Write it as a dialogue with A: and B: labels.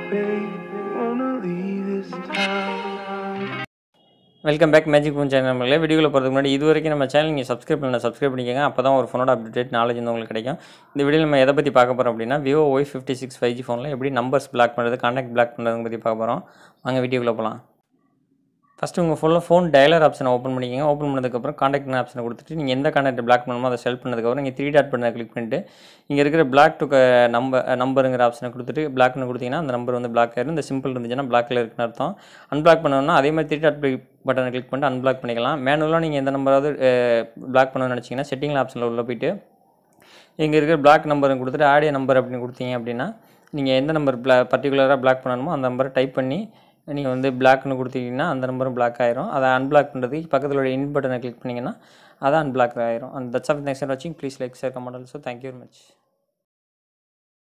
A: babe. Wanna leave this town.
B: Welcome back magic phone channel நம்மளே வீடியோவில் போகிறதுக்கு முன்னாடி இது வரைக்கும் நம்ம சேனல் நீங்கள் சப்ஸ்கிரைப் பண்ணல சப்ஸ்கிரைப் பண்ணிக்கோங்க அப்போ தான் ஒரு ஃபோனோட அப்டேட் நாலேஜ் வந்து உங்களுக்கு கிடைக்கும் இந்த வீடியோவில் நம்ம எதை பற்றி பார்க்க போகிறோம் அப்படின்னா Vivo Y fifty six five G ஃபோனில் எப்படி நம்பர்ஸ் பிளாக் பண்ணுறது கான்டாக்ட் பிளாக் பண்ணுறதுன்னு பற்றி பார்க்க போகிறோம் வாங்க வீடியோக்குள்ளே போகலாம் ஃபஸ்ட்டு உங்கள் ஃபோனில் ஃபோன் டயலர் ஆப்ஷனை ஓப்பன் பண்ணிக்கோங்க ஓப்பன் பண்ணதுக்கப்புறம் கான்டாக்ட் ஆப்ஷனை கொடுத்துட்டு நீங்கள் எந்த கான்டாக்ட் பிளாக் பண்ணணுமோ அதை செலக்ட் பண்ணதுக்கப்புறம் நீங்கள் த்ரீ டாட் பண்ண கிளிக் பண்ணிட்டு இங்கே இருக்கிற பிளாக் டு நம்பர் நம்பருங்கிற ஆப்ஷனை கொடுத்துட்டு பிளாக்னு கொடுத்தீங்கன்னா அந்த நம்பர் வந்து பிளாக் ஆயிரும் இந்த சிம்பிள் இருந்துச்சுன்னா பிளாக்ல இருக்குன்னு அர்த்தம் அன்பிளாக் பண்ணணும்னா அதே மாதிரி த்ரீ டாட் பட்டனை கிளிக் பண்ணிட்டு அன்பிளாக் பண்ணிக்கலாம் மேனுவலாக நீங்கள் எந்த நம்பராவது பிளாக் பண்ணணும்னு நினச்சிங்கன்னா செட்டிங் ஆப்ஷனில் உள்ள போயிட்டு இங்கே இருக்கிற பிளாக் நம்பரை கொடுத்துட்டு ஆடியோ நம்பர் அப்படின்னு கொடுத்தீங்க அப்படின்னா நீங்கள் எந்த நம்பர் பிளா பர்டிகுலராக பிளாக் பண்ணணுமோ அந்த நம்பரை டைப் பண்ணி நீங்கள் வந்து பிளாக்னு கொடுத்தீங்கன்னா அந்த நம்பரும் பிளாக் ஆயிரும் அதை அன்பிளாக் பண்ணுறதுக்கு பக்கத்தில் உள்ள இன் பட்டனை கிளிக் பண்ணிங்கன்னா அதான் அன்பிளாக் ஆயிரும் அந்த தட்ஸ் ஆஃப் நெக்ஸ்ட் வாட்சிங் please like share comment also thank you very much